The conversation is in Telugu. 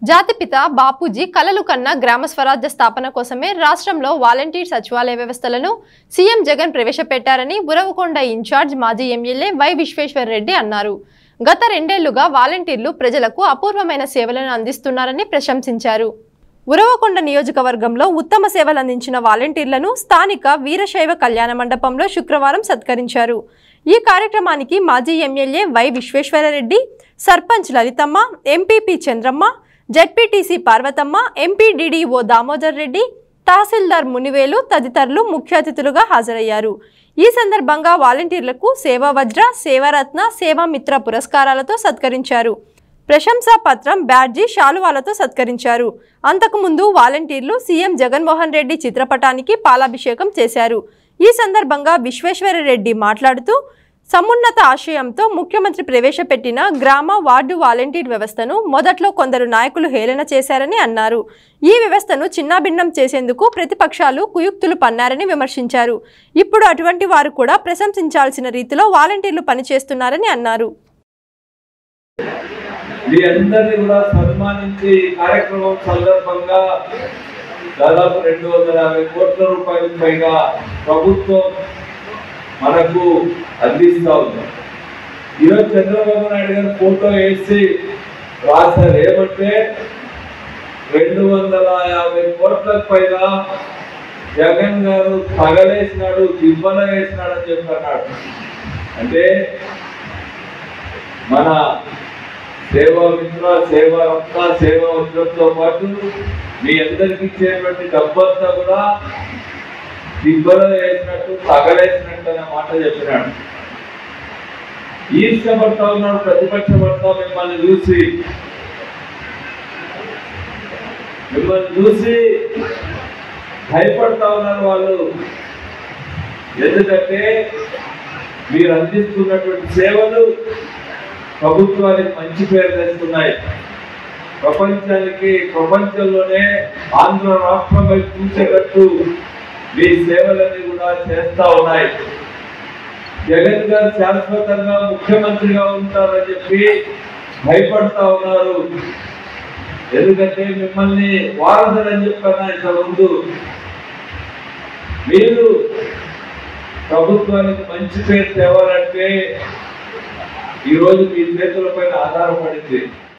జాతిపిత బాపూజీ కలలు కన్న గ్రామ స్వరాజ్య స్థాపన కోసమే రాష్ట్రంలో వాలంటీర్ సచివాలయ వ్యవస్థలను సీఎం జగన్ ప్రవేశపెట్టారని ఉరవకొండ ఇన్ఛార్జ్ మాజీ ఎమ్మెల్యే వై విశ్వేశ్వరరెడ్డి అన్నారు గత రెండేళ్లుగా వాలంటీర్లు ప్రజలకు అపూర్వమైన సేవలను అందిస్తున్నారని ప్రశంసించారు ఉరవకొండ నియోజకవర్గంలో ఉత్తమ సేవలు అందించిన వాలంటీర్లను స్థానిక వీరశైవ కళ్యాణ మండపంలో శుక్రవారం సత్కరించారు ఈ కార్యక్రమానికి మాజీ MLA Y Visweswara Reddy sarpanch Lalithamma MPP Chandramma ZPTC Parvathamma MPDDO Damodar Reddy tahsildar Munivelu తదితరులు ముఖ్య అతిథులుగా హాజరయ్యారు ఈ సందర్భంగా వాలంటీర్లకు సేవా వజ్ర సేవారత్న సేవామిత్ర పురస్కారాలతో సత్కరించారు ప్రశంసా పత్రం బ్యాడ్జీ శాలువాలతో సత్కరించారు అంతకుముందు వాలంటీర్లు సీఎం జగన్మోహన్ రెడ్డి చిత్రపటానికి పాలాభిషేకం చేశారు ఈ సందర్భంగా విశ్వేశ్వరరెడ్డి మాట్లాడుతూ సమున్నత ఆశయంతో ముఖ్యమంత్రి ప్రవేశపెట్టిన గ్రామ వార్డు వాలంటీర్ వ్యవస్థను మొదట్లో కొందరు నాయకులు హేళన చేశారని అన్నారు ఈ వ్యవస్థను చిన్నాభిన్నం చేసేందుకు ప్రతిపక్షాలు కుయుక్తులు పన్నారని విమర్శించారు ఇప్పుడు అటువంటి వారు కూడా ప్రశంసించాల్సిన రీతిలో వాలంటీర్లు పనిచేస్తున్నారని అన్నారు మీ అందరినీ కూడా సన్మానించి ఈ కార్యక్రమం సందర్భంగా దాదాపు రెండు వందల యాభై కోట్ల రూపాయలకు పైగా ప్రభుత్వం మనకు అందిస్తా ఉంది ఈరోజు చంద్రబాబు నాయుడు గారు ఫోటో వేసి రాశారు ఏమంటే రెండు వందల యాభై కోట్లకు పైగా జగన్ గారు తగలేసినాడు దిబ్బల వేసినాడు అని చెప్పన్నాడు అంటే మన సేవా మిత్ర సేవా రత్న సేవా వజ్రంతో పాటు మీ అందరికి ఇచ్చేటువంటి డబ్బంతా కూడా దిబ్బలో వేసినట్టు తగలేసినట్టు అనే మాట చెప్పినాడు ఈర్ష్యపడతా ఉన్నాడు ప్రతిపక్షపడతా మిమ్మల్ని చూసి మిమ్మల్ని చూసి భయపడతా ఉన్నారు వాళ్ళు ఎందుకంటే మీరు అందిస్తున్నటువంటి సేవలు ప్రభుత్వానికి మంచి పేరు తెస్తున్నాయి ప్రపంచానికి ప్రపంచంలోనే ఆంధ్ర రాష్ట్రం వైపు చూసేటట్టు మీ సేవలన్నీ కూడా చేస్తా ఉన్నాయి జగన్ గారు శాశ్వతంగా ముఖ్యమంత్రిగా ఉంటారని చెప్పి భయపడతా ఉన్నారు ఎందుకంటే మిమ్మల్ని వారసులని చెప్పాను ఇంత ముందు మీరు ప్రభుత్వానికి మంచి పేరు తేవాలంటే ఈరోజు మీ చేతుల పైన ఆధారపడింది